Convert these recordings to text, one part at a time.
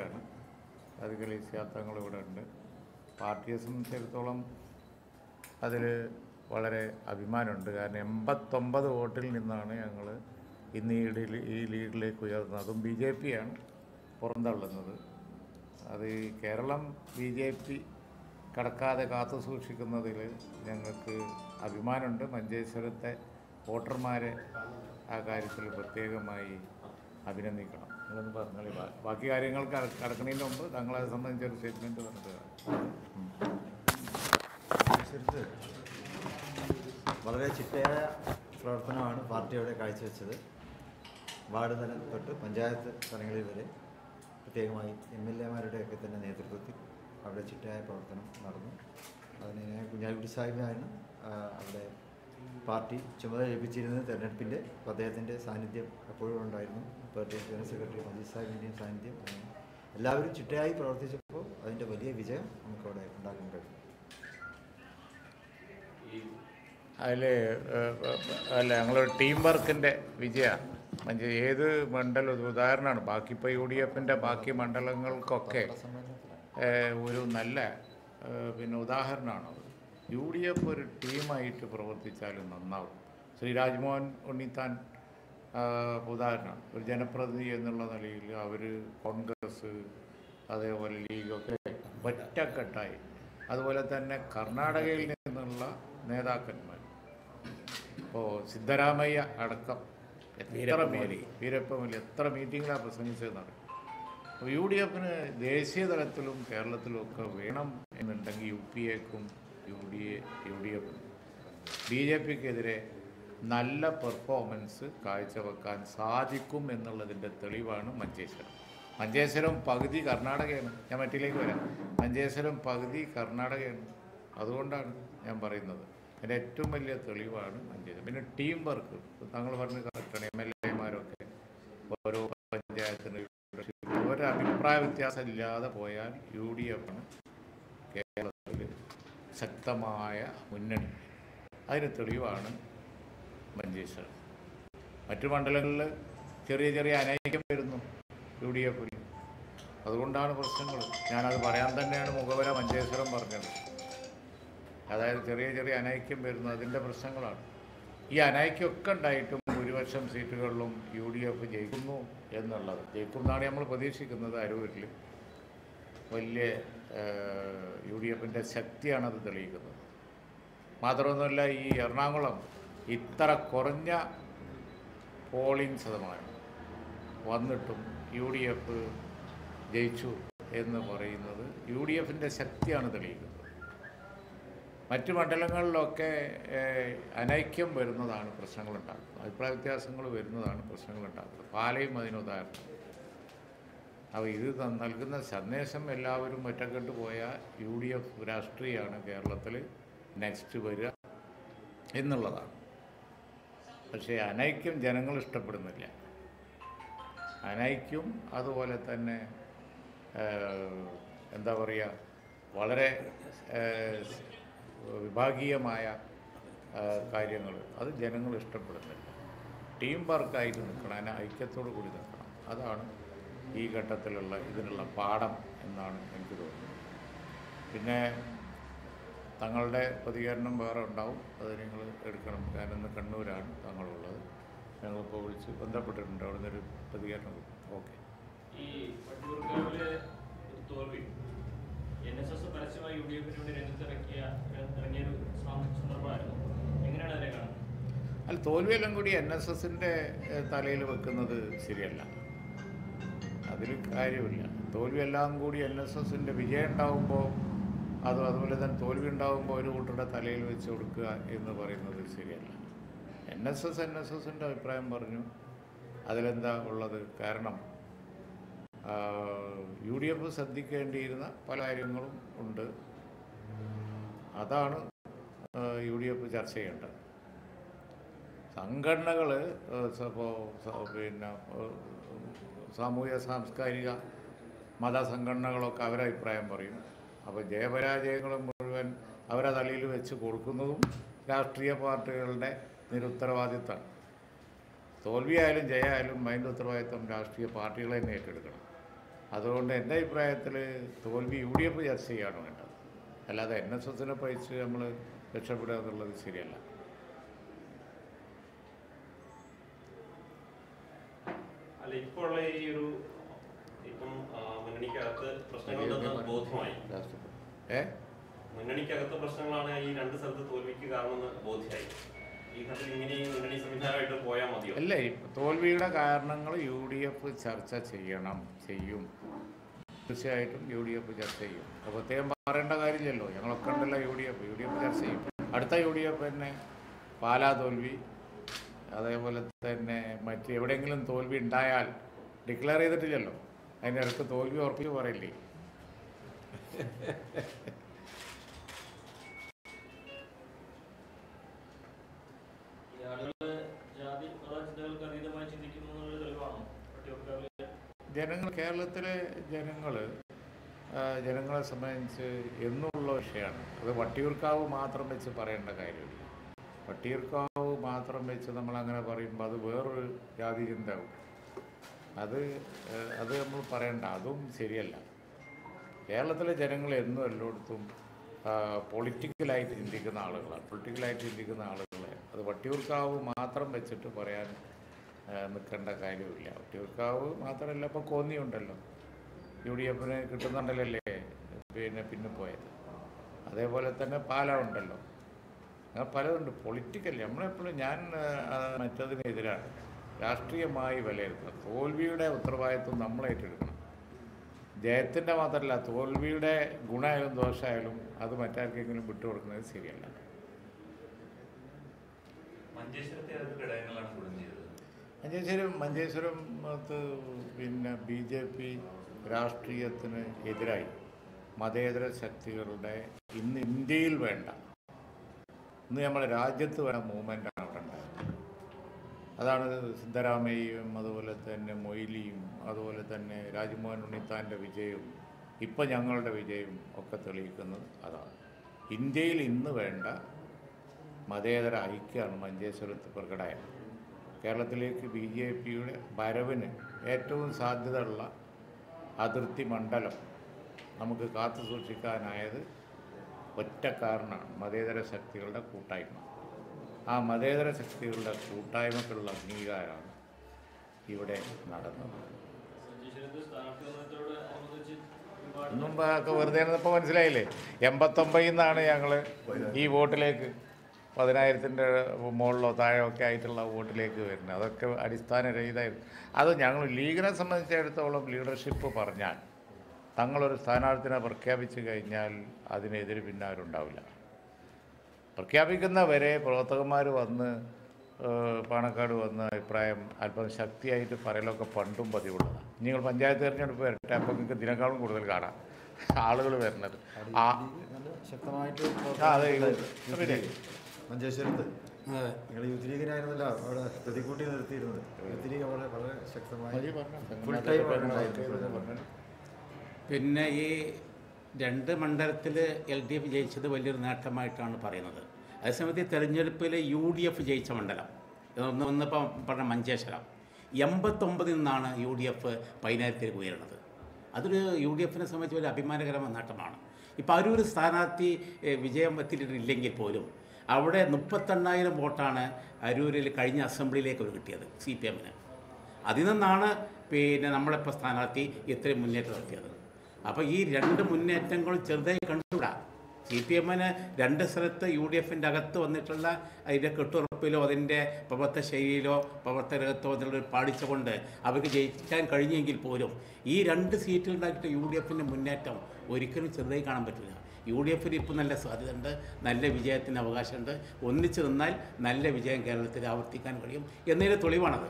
പാർട്ടിയാണ് അതുകലി തങ്ങൾ ഇവിടെ ഉണ്ട് പാർട്ടിയെ സംബന്ധിച്ചിടത്തോളം അതിൽ വളരെ അഭിമാനമുണ്ട് കാരണം എൺപത്തൊമ്പത് വോട്ടിൽ നിന്നാണ് ഞങ്ങൾ ഇന്ന് ഈ ലീഡിൽ ഈ ലീഡിലേക്ക് ഉയർന്നത് അതും ബി ജെ പിയാണ് പുറന്തള്ളുന്നത് അത് ഈ കേരളം ബി ജെ പി കടക്കാതെ കാത്തു സൂക്ഷിക്കുന്നതിൽ ഞങ്ങൾക്ക് അഭിമാനമുണ്ട് മഞ്ചേശ്വരത്തെ വോട്ടർമാരെ ആ കാര്യത്തിൽ പ്രത്യേകമായി അഭിനന്ദിക്കണം നിങ്ങളൊന്ന് പറഞ്ഞോളി ബാ- ബാക്കി കാര്യങ്ങൾ കട- കടക്കുന്നതിന് മുമ്പ് തങ്ങളെ സംബന്ധിച്ചൊരു സ്റ്റേറ്റ്മെൻറ്റ് പറഞ്ഞിട്ട് മത്സരത്ത് വളരെ ചിട്ടയായ പ്രവർത്തനമാണ് പാർട്ടി അവിടെ കാഴ്ചവെച്ചത് വാർഡ് തലം തൊട്ട് പഞ്ചായത്ത് തലങ്ങളിൽ വരെ പ്രത്യേകമായി എം എൽ എമാരുടെയൊക്കെ തന്നെ നേതൃത്വത്തിൽ അവിടെ ചിട്ടയായ പ്രവർത്തനം നടന്നു അതിന് ഞാൻ കുഞ്ഞാലിക്കുട്ടി സാഹിബായിരുന്നു ആ, അവിടെ പാർട്ടി ചുമതല ലഭിച്ചിരുന്നത് തെരഞ്ഞെടുപ്പിൻ്റെ അപ്പോൾ അദ്ദേഹത്തിൻ്റെ സാന്നിധ്യം എപ്പോഴും ഉണ്ടായിരുന്നു പാർട്ടി ജനറൽ സെക്രട്ടറി മജീദ് സാഹിബിൻ്റെയും സാന്നിധ്യം അങ്ങനെ എല്ലാവരും ചിട്ടയായി പ്രവർത്തിച്ചപ്പോൾ അതിൻ്റെ വലിയ വിജയം നമുക്കവിടെ ഉണ്ടാക്കാൻ കഴിഞ്ഞു അതിൽ അല്ല ഞങ്ങളൊരു ടീം വർക്കിൻ്റെ വിജയമാണ് മഞ്ചേ ഏത് മണ്ഡലം ഒരു ഉദാഹരണമാണ് ബാക്കി ഇപ്പോൾ യു ഡി എഫിൻ്റെ ബാക്കി മണ്ഡലങ്ങൾക്കൊക്കെ ഏഹ്, ഒരു നല്ല ഏഹ്, പിന്നെ ഉദാഹരണമാണത് യു ഡി എഫ് ഒരു ടീമായിട്ട് പ്രവർത്തിച്ചാലും നന്നാവും ശ്രീ രാജ്മോഹൻ ഉണ്ണിത്താൻ ആഹ്, ഉദാഹരണം ഒരു ജനപ്രതിനിധി എന്നുള്ള നിലയിൽ അവർ കോൺഗ്രസ് അതേപോലെ ലീഗൊക്കെ ഒറ്റക്കെട്ടായി അതുപോലെ തന്നെ കർണാടകയിൽ നിന്നുള്ള നേതാക്കന്മാർ ഇപ്പോൾ സിദ്ധരാമയ്യ അടക്കം എത്ര മീറ്റി വീരപ്പമല്ലി എത്ര മീറ്റിങ്ങിലാണ് പ്രസംഗിച്ചതെന്നാണ് അപ്പോൾ യു ഡി എഫിന് ദേശീയ തലത്തിലും കേരളത്തിലും ഒക്കെ വേണം എന്നുണ്ടെങ്കിൽ യു പി എക്കും U D A U D എഫിനും ബി ജെ പിക്കെതിരെ നല്ല പെർഫോമൻസ് കാഴ്ചവെക്കാൻ സാധിക്കും എന്നുള്ളതിൻ്റെ തെളിവാണ് മഞ്ചേശ്വരം മഞ്ചേശ്വരം പകുതി കർണാടകയാണ് ഞാൻ മറ്റിലേക്ക് വരാം മഞ്ചേശ്വരം പകുതി കർണാടകയാണ് അതുകൊണ്ടാണ് ഞാൻ പറയുന്നത് അതിൻ്റെ ഏറ്റവും വലിയ തെളിവാണ് മഞ്ചേശ്വരം പിന്നെ ടീം വർക്ക് താങ്കൾ പറഞ്ഞ കറക്റ്റാണ് എം എൽ എമാരൊക്കെ ഓരോ പഞ്ചായത്തിന് ഒരു അഭിപ്രായ വ്യത്യാസം ഇല്ലാതെ പോയാൽ യു ഡി എഫാണ് കേരളത്തിൽ ശക്തമായ മുന്നണി അതിന് തെളിവാണ് മഞ്ചേശ്വരം മറ്റു മണ്ഡലങ്ങളിൽ ചെറിയ ചെറിയ അനൈക്യം വരുന്നു യു ഡി എഫിൽ അതുകൊണ്ടാണ് പ്രശ്നങ്ങൾ ഞാനത് പറയാൻ തന്നെയാണ് മുഖവര മഞ്ചേശ്വരം പറഞ്ഞത് അതായത് ചെറിയ ചെറിയ അനൈക്യം വരുന്നു അതിൻ്റെ പ്രശ്നങ്ങളാണ് ഈ അനൈക്യമൊക്കെ ഉണ്ടായിട്ടും ഭൂരിപക്ഷം സീറ്റുകളിലും യു ഡി എഫ് ജയിക്കുന്നു എന്നുള്ളത് ജയിക്കും എന്നാണ് നമ്മൾ പ്രതീക്ഷിക്കുന്നത് അരൂരിൽ വലിയ യു ഡി എഫിൻ്റെ ശക്തിയാണ് അത് തെളിയിക്കുന്നത് മാത്രമൊന്നുമല്ല ഈ എറണാകുളം ഇത്ര കുറഞ്ഞ പോളിംഗ് ശതമാനം വന്നിട്ടും യു ഡി എഫ് ജയിച്ചു എന്ന് പറയുന്നത് യു ഡി എഫിൻ്റെ ശക്തിയാണ് തെളിയിക്കുന്നത് മറ്റു മണ്ഡലങ്ങളിലൊക്കെ ഏഹ്, അനൈക്യം വരുന്നതാണ് പ്രശ്നങ്ങളുണ്ടാക്കുന്നത് അഭിപ്രായ വ്യത്യാസങ്ങൾ വരുന്നതാണ് പ്രശ്നങ്ങളുണ്ടാക്കുന്നത് പാലയും അതിനുദാഹരണം അപ്പോൾ ഇത് ത- നൽകുന്ന സന്ദേശം എല്ലാവരും ഒറ്റക്കെട്ട് പോയാൽ യു ഡി എഫ് രാഷ്ട്രീയമാണ് കേരളത്തിൽ നെക്സ്റ്റ് വരിക എന്നുള്ളതാണ് പക്ഷേ അനൈക്യം ജനങ്ങൾ ഇഷ്ടപ്പെടുന്നില്ല അനൈക്യം അതുപോലെ തന്നെ ഏഹ്, എന്താ പറയുക വളരെ ഏഹ്, വിഭാഗീയമായ കാര്യങ്ങൾ അത് ജനങ്ങൾ ഇഷ്ടപ്പെടുന്നില്ല ടീം വർക്കായിട്ട് നിൽക്കണം അതിന് ഐക്യത്തോടു കൂടി നിൽക്കണം അതാണ് ഈ ഘട്ടത്തിലുള്ള ഇതിനുള്ള പാഠം എന്നാണ് എനിക്ക് തോന്നുന്നത് പിന്നെ തങ്ങളുടെ പ്രതികരണം വേറെ ഉണ്ടാവും അത് നിങ്ങൾ എടുക്കണം കാരണം ഇന്ന് കണ്ണൂരാണ് തങ്ങളുള്ളത് ഞങ്ങളിപ്പോൾ വിളിച്ച് ബന്ധപ്പെട്ടിട്ടുണ്ട് അവിടെ നിന്നൊരു പ്രതികരണം ഓക്കെ ഈ വട്ടിയൂർക്കാവിലെ ഒരു തോൽവി എൻ എസ് എസ് പരസ്യമായി യു ഡി എഫിന് വേണ്ടി രംഗത്തിറക്കിയ ഇറങ്ങിയ ഒരു സന്ദർഭമായിരുന്നു എങ്ങനെയാണ് അതിനെ കാണുന്നത് അല്ല തോൽവിയെല്ലാം കൂടി എൻ എസ് എസിൻ്റെ തലയിൽ വെക്കുന്നത് ശരിയല്ല അതിൽ കാര്യമില്ല തോൽവിയെല്ലാം കൂടി എൻ എസ് എസിൻ്റെ വിജയം ഉണ്ടാകുമ്പോൾ അത് അതുപോലെ തന്നെ തോൽവി ഉണ്ടാകുമ്പോൾ ഒരു കൂട്ടരുടെ തലയിൽ വെച്ച് കൊടുക്കുക എന്ന് പറയുന്നത് ശരിയല്ല N S S N S എസിൻ്റെ അഭിപ്രായം പറഞ്ഞു അതിലെന്താ ഉള്ളത് കാരണം യു ഡി എഫ് ശ്രദ്ധിക്കേണ്ടിയിരുന്ന പല കാര്യങ്ങളും ഉണ്ട് അതാണ് യു ഡി എഫ് ചർച്ച ചെയ്യേണ്ടത് സംഘടനകൾ ഇപ്പോൾ പിന്നെ ഏഹ്, സാമൂഹ്യ സാംസ്കാരിക മതസംഘടനകളൊക്കെ അവരെ അഭിപ്രായം പറയും അപ്പോൾ ജയപരാജയങ്ങൾ മുഴുവൻ അവരെ തലയിൽ വെച്ച് കൊടുക്കുന്നതും രാഷ്ട്രീയ പാർട്ടികളുടെ നിരുത്തരവാദിത്തമാണ് തോൽവിയായാലും ജയമായാലും അതിൻ്റെ ഉത്തരവാദിത്തം രാഷ്ട്രീയ പാർട്ടികൾ തന്നെ ഏറ്റെടുക്കണം അതുകൊണ്ട് എൻ്റെ അഭിപ്രായത്തിൽ തോൽവി യു ഡി എഫ് ചർച്ച ചെയ്യാണ് വേണ്ടത് അല്ലാതെ എൻ എസ് എസിനെ പഴിച്ച് നമ്മൾ രക്ഷപ്പെടുക എന്നുള്ളത് ശരിയല്ല അല്ല ഇപ്പോൾ ഉള്ള ഈ ഒരു ഇപ്പം ആ, മുന്നണിക്കകത്ത് പ്രശ്നങ്ങളുണ്ടെന്ന് ബോധ്യമായി രാഷ്ട്രപതി ഏ മുന്നണിക്കകത്ത് പ്രശ്നങ്ങളാണ് ഈ രണ്ട് സ്ഥലത്ത് തോൽവിക്ക് കാരണമെന്ന് ബോധ്യമായി ഈ ഘട്ടത്തിൽ ഇങ്ങനെ ഈ മുന്നണി സംവിധാനമായിട്ട് പോയാൽ മതിയോ അല്ല ഈ തോൽവിയുടെ കാരണങ്ങൾ യു ഡി എഫ് ചർച്ച ചെയ്യണം ചെയ്യും തീർച്ചയായിട്ടും യു ഡി എഫ് ചർച്ച ചെയ്യും അത് പ്രത്യേകം പറയേണ്ട കാര്യമില്ലല്ലോ ഞങ്ങളൊക്കെ ഉണ്ടല്ലോ U D F U D F ചർച്ച ചെയ്യും അടുത്ത യു ഡി എഫ് തന്നെ പാലാ തോൽവി അതേപോലെ തന്നെ മറ്റ് എവിടെയെങ്കിലും തോൽവി ഉണ്ടായാൽ ഡിക്ലെയർ ചെയ്തിട്ടില്ലല്ലോ അതിൻ്റെ ഇടയ്ക്ക് തോൽവി ഉറപ്പിച്ച് പറയില്ലേ ഈ ആളുകള് ജാതി മത ചിന്തകൾക്ക് അതീതമായി ചിന്തിക്കുന്നു എന്നുള്ള തെളിവാണോ വട്ടിയൂർക്കാവിലെ ജനങ്ങൾ കേരളത്തിലെ ജനങ്ങൾ ജനങ്ങളെ സംബന്ധിച്ച് എന്നുള്ള വിഷയമാണ് അത് വട്ടിയൂർക്കാവ് മാത്രം വെച്ച് പറയേണ്ട കാര്യമില്ല വട്ടിയൂർക്കാവ് മാത്രം വെച്ച് നമ്മൾ അങ്ങനെ പറയുമ്പോൾ അത് വേറൊരു ജാതി ചിന്തയാവും അത് ഏഹ്, അത് നമ്മൾ പറയണ്ട അതും ശരിയല്ല കേരളത്തിലെ ജനങ്ങൾ എന്നും എല്ലായിടത്തും പൊളിറ്റിക്കലായിട്ട് ചിന്തിക്കുന്ന ആളുകളാണ് പൊളിറ്റിക്കലായിട്ട് ചിന്തിക്കുന്ന ആളുകളെ അത് വട്ടിയൂർക്കാവ് മാത്രം വെച്ചിട്ട് പറയാൻ ആ, നിൽക്കേണ്ട കാര്യമില്ല വട്ടിയൂർക്കാവ് മാത്രമല്ല ഇപ്പോൾ കോന്നിയുണ്ടല്ലോ യു ഡി എഫിന് കിട്ടുന്നുണ്ടല്ലേ പിന്നെ പിന്നെ പോയത് അതേപോലെ തന്നെ പാല ഉണ്ടല്ലോ അങ്ങനെ പലതുണ്ട് പൊളിറ്റിക്കൽ നമ്മളെപ്പോഴും ഞാൻ ആ, മറ്റതിനെതിരാണ് രാഷ്ട്രീയമായി വിലയിരുത്തണം തോൽവിയുടെ ഉത്തരവാദിത്വം നമ്മൾ ഏറ്റെടുക്കണം ജയത്തിൻ്റെ മാത്രമല്ല തോൽവിയുടെ ഗുണമായാലും ദോഷമായാലും അത് മറ്റാർക്കെങ്കിലും വിട്ടുകൊടുക്കുന്നത് ശരിയല്ല മഞ്ചേശ്വരത്തെ ഏതൊക്കെ ഘടകങ്ങളാണ് ഗുണം ചെയ്തത് മഞ്ചേശ്വരം മഞ്ചേശ്വരം അത് പിന്നെ ബി ജെ പി രാഷ്ട്രീയത്തിന് എതിരായി മതേതര ശക്തികളുടെ ഇന്ന് ഇന്ത്യയിൽ വേണ്ട ഇന്ന് നമ്മുടെ രാജ്യത്ത് വേണ്ട മൂവ്മെൻ്റാണ് അവിടെ ഉണ്ടായത് അതാണ് സിദ്ധരാമയ്യയും അതുപോലെ തന്നെ മൊയ്ലിയും അതുപോലെ തന്നെ രാജ്മോഹൻ ഉണ്ണിത്താൻ്റെ വിജയവും ഇപ്പം ഞങ്ങളുടെ വിജയവും ഒക്കെ തെളിയിക്കുന്നത് അതാണ് ഇന്ത്യയിൽ ഇന്ന് വേണ്ട മതേതര ഐക്യമാണ് മഞ്ചേശ്വരത്ത് പ്രകടമായത് കേരളത്തിലേക്ക് ബി ജെ പിയുടെ വരവിന് ഏറ്റവും സാധ്യതയുള്ള അതിർത്തി മണ്ഡലം നമുക്ക് കാത്തു സൂക്ഷിക്കാനായത് ഒറ്റ കാരണമാണ് മതേതര ശക്തികളുടെ കൂട്ടായ്മ ആ മതേതര ശക്തികളുടെ കൂട്ടായ്മക്കുള്ള അംഗീകാരമാണ് ഇവിടെ നടന്നത് മഞ്ചേശ്വരത്ത് സ്ഥാനാർത്ഥി നിർണയത്തോട് അനുബന്ധിച്ച് ഒരുപാട് ഒന്നും ഒക്കെ വെറുതെ ഇപ്പോൾ മനസ്സിലായില്ലേ എൺപത്തൊമ്പതിൽ നിന്നാണ് ഞങ്ങൾ ഈ വോട്ടിലേക്ക് പതിനായിരത്തിൻ്റെ മുകളിലോ താഴോ ഒക്കെ ആയിട്ടുള്ള വോട്ടിലേക്ക് വരുന്നത് അതൊക്കെ അടിസ്ഥാനരഹിതമായിരുന്നു അത് ഞങ്ങൾ ലീഗിനെ സംബന്ധിച്ചിടത്തോളം ലീഡർഷിപ്പ് പറഞ്ഞാൽ തങ്ങളൊരു സ്ഥാനാർത്ഥിനെ പ്രഖ്യാപിച്ചു കഴിഞ്ഞാൽ അതിനെതിരെ പിന്നെ അവരുണ്ടാവില്ല പ്രഖ്യാപിക്കുന്നവരെ പ്രവർത്തകന്മാർ വന്ന് ഏഹ്, പാണക്കാട് വന്ന് അഭിപ്രായം അല്പം ശക്തിയായിട്ട് പറയലൊക്കെ പണ്ടും പതിവുള്ളതാണ് നിങ്ങൾ പഞ്ചായത്ത് തിരഞ്ഞെടുപ്പ് വരട്ടെ അപ്പോൾ നിങ്ങൾക്ക് ഇതിനേക്കാളും കൂടുതൽ കാണാം ആളുകൾ വരുന്നത് ആ നല്ല ശക്തമായിട്ട് ആ, അതെ, പ്രവർത്തനം യൂത്ത് യൂത്ത് ലീഗ്. മഞ്ചേശ്വരത്ത് നിങ്ങൾ യൂത്ത് ലീഗിനായിരുന്നല്ലോ അവിടെ പ്രതികൂട്ടി നിർത്തിയിരുന്നത് യൂത്ത് ലീഗ് അവിടെ വളരെ ശക്തമായി മതി പറഞ്ഞോ. ഫുൾ ടൈം അവിടെ ഉണ്ടായിരുന്നു. പറഞ്ഞോ. പിന്നെ ഈ രണ്ട് മണ്ഡലത്തിൽ എൽ ഡി എഫ് ജയിച്ചത് വലിയൊരു നേട്ടമായിട്ടാണ് പറയുന്നത് അതേസമയത്ത് ഈ തെരഞ്ഞെടുപ്പിൽ യു ഡി എഫ് ജയിച്ച മണ്ഡലം ഒന്ന് ഒന്നിപ്പം പറഞ്ഞ മഞ്ചേശ്വരം എൺപത്തൊമ്പതിൽ നിന്നാണ് യു ഡി എഫ് പതിനായിരത്തിലേക്ക് ഉയരുന്നത് അതൊരു യു ഡി എഫിനെ സംബന്ധിച്ച് വലിയ അഭിമാനകരമായ നേട്ടമാണ് ഇപ്പോൾ അരൂർ സ്ഥാനാർത്ഥി ഏഹ്, വിജയം എത്തിയിട്ടില്ലെങ്കിൽ പോലും അവിടെ മുപ്പത്തെണ്ണായിരം വോട്ടാണ് അരൂരിൽ കഴിഞ്ഞ അസംബ്ലിയിലേക്ക് അവർ കിട്ടിയത് സി പി എമ്മിന് അതിൽ നിന്നാണ് പിന്നെ നമ്മളിപ്പോൾ സ്ഥാനാർത്ഥി ഇത്രയും മുന്നേറ്റം നടത്തിയത് അപ്പോൾ ഈ രണ്ട് മുന്നേറ്റങ്ങളും ചെറുതായി കണ്ടുകൂടാ സി പി എമ്മിന് രണ്ട് സ്ഥലത്ത് യു ഡി എഫിൻ്റെ അകത്ത് വന്നിട്ടുള്ള അതിൻ്റെ കെട്ടുറപ്പിലോ അതിൻ്റെ പ്രവർത്തന ശൈലിയിലോ പ്രവർത്തനകത്തോ അതിലുള്ള ഒരു പാടിച്ച കൊണ്ട് അവർക്ക് ജയിക്കാൻ കഴിഞ്ഞെങ്കിൽ പോലും ഈ രണ്ട് സീറ്റിലുണ്ടാക്കിയിട്ട് യു ഡി എഫിൻ്റെ മുന്നേറ്റം ഒരിക്കലും ചെറുതായി കാണാൻ പറ്റില്ല യു ഡി എഫിന് ഇപ്പോൾ നല്ല സാധ്യതയുണ്ട് നല്ല വിജയത്തിന് അവകാശമുണ്ട് ഒന്നിച്ചു നിന്നാൽ നല്ല വിജയം കേരളത്തിൽ ആവർത്തിക്കാൻ കഴിയും എന്നതിൻ്റെ തെളിവാണത്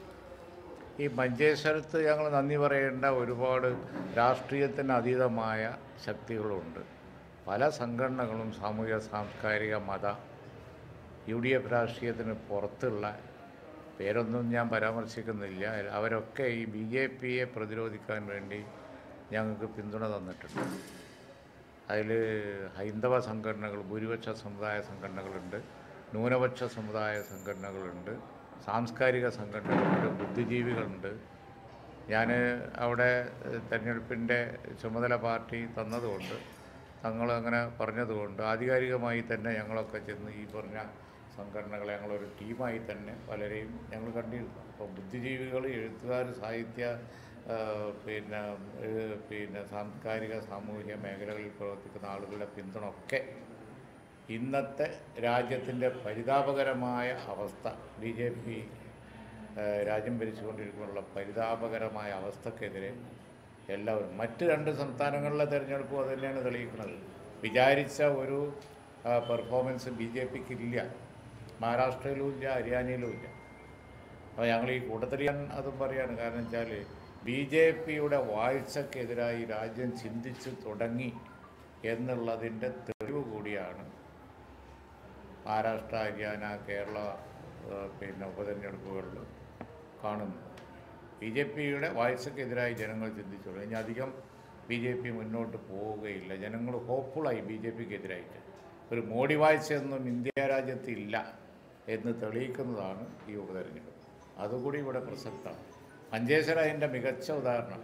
ഈ മഞ്ചേശ്വരത്ത് ഞങ്ങൾ നന്ദി പറയേണ്ട ഒരുപാട് രാഷ്ട്രീയത്തിന് അതീതമായ ശക്തികളുണ്ട് പല സംഘടനകളും സാമൂഹിക സാംസ്കാരിക മത യു ഡി എഫ് രാഷ്ട്രീയത്തിന് പുറത്തുള്ള പേരൊന്നും ഞാൻ പരാമർശിക്കുന്നില്ല അവരൊക്കെ ഈ ബി ജെ പിയെ പ്രതിരോധിക്കാൻ വേണ്ടി ഞങ്ങൾക്ക് പിന്തുണ തന്നിട്ടുണ്ട് അതിൽ ഹൈന്ദവ സംഘടനകൾ ഭൂരിപക്ഷ സമുദായ സംഘടനകളുണ്ട് ന്യൂനപക്ഷ സമുദായ സംഘടനകളുണ്ട് സാംസ്കാരിക സംഘടനകളുണ്ട് ബുദ്ധിജീവികളുണ്ട് ഞാൻ അവിടെ തെരഞ്ഞെടുപ്പിൻ്റെ ചുമതല പാർട്ടി തന്നതുകൊണ്ട് തങ്ങൾ അങ്ങനെ പറഞ്ഞതുകൊണ്ട് ആധികാരികമായി തന്നെ ഞങ്ങളൊക്കെ ചെന്ന് ഈ പറഞ്ഞ സംഘടനകളെ ഞങ്ങളൊരു ടീമായി തന്നെ പലരെയും ഞങ്ങൾ കണ്ടിരുന്നു അപ്പോൾ ബുദ്ധിജീവികൾ എഴുത്തുകാർ സാഹിത്യ ആ, പിന്നെ എഴു- പിന്നെ സാംസ്കാരിക സാമൂഹിക മേഖലകളിൽ പ്രവർത്തിക്കുന്ന ആളുകളുടെ പിന്തുണ ഒക്കെ ഇന്നത്തെ രാജ്യത്തിൻ്റെ പരിതാപകരമായ അവസ്ഥ ബി ജെ പി രാജ്യം ഭരിച്ചുകൊണ്ടിരിക്കുന്നുള്ള പരിതാപകരമായ അവസ്ഥക്കെതിരെ എല്ലാവരും മറ്റ് രണ്ട് സംസ്ഥാനങ്ങളിലെ തിരഞ്ഞെടുപ്പും അത് തന്നെയാണ് തെളിയിക്കുന്നത് വിചാരിച്ച ഒരു പെർഫോമൻസ് ബി ജെ പിക്ക് ഇല്ല മഹാരാഷ്ട്രയിലും ഇല്ല ഹരിയാനയിലും ഇല്ല അപ്പോൾ ഞങ്ങൾ ഈ കൂട്ടത്തിൽ ഞാൻ അതും പറയാണ് കാരണം വെച്ചാൽ ബി ജെ പിയുടെ വാഴ്ചക്കെതിരായി രാജ്യം ചിന്തിച്ചു തുടങ്ങി എന്നുള്ളതിൻ്റെ തെളിവ് കൂടിയാണ് മഹാരാഷ്ട്ര ഹരിയാന കേരള ഏഹ്, പിന്നെ ഉപതെരഞ്ഞെടുപ്പുകളിൽ കാണുന്നത് ബി ജെ പിയുടെ വാഴ്ചക്കെതിരായി ജനങ്ങൾ ചിന്തിച്ചു തുടങ്ങി ഇനി അധികം ബി ജെ പി മുന്നോട്ട് പോവുകയില്ല ജനങ്ങൾ ഹോപ്പ്ഫുള്ളായി ബി ജെ പിക്ക് എതിരായിട്ട് ഒരു മോഡി വാഴ്ചയൊന്നും ഇന്ത്യ രാജ്യത്ത് ഇല്ല എന്ന് തെളിയിക്കുന്നതാണ് ഈ ഉപതെരഞ്ഞെടുപ്പ് അതുകൂടി ഇവിടെ പ്രസക്തമാണ് മഞ്ചേശ്വര അതിൻ്റെ മികച്ച ഉദാഹരണം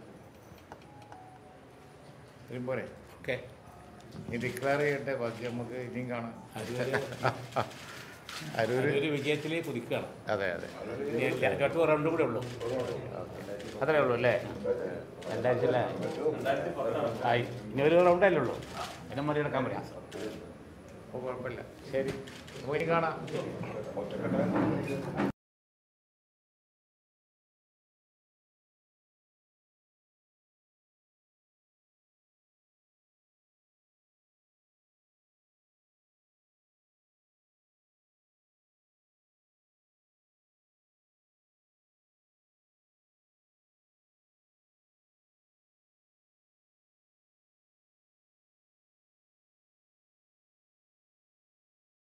ഇത്രയും പോരെ ഓക്കെ ഇനി ഡിക്ലെയർ ചെയ്യട്ടെ ബാക്കി നമുക്ക് ഇനിയും കാണാം അതൊരു അരൂര് ഒരു വിജയത്തിൽ കുതിക്കുകയാണ് അതെ അതെ ഇനി രണ്ട് റൗണ്ട് കൂടെ ഉള്ളൂ അത്രേ ഉള്ളൂ അല്ലേ രണ്ടാഴ്ച അല്ലേ ആയി ഇനി ഒരു റൗണ്ടല്ലേ ഉള്ളൂ പിന്നെ മറികടക്കാൻ പറയാം അപ്പോൾ കുഴപ്പമില്ല ശരി അപ്പോൾ ഇനി കാണാം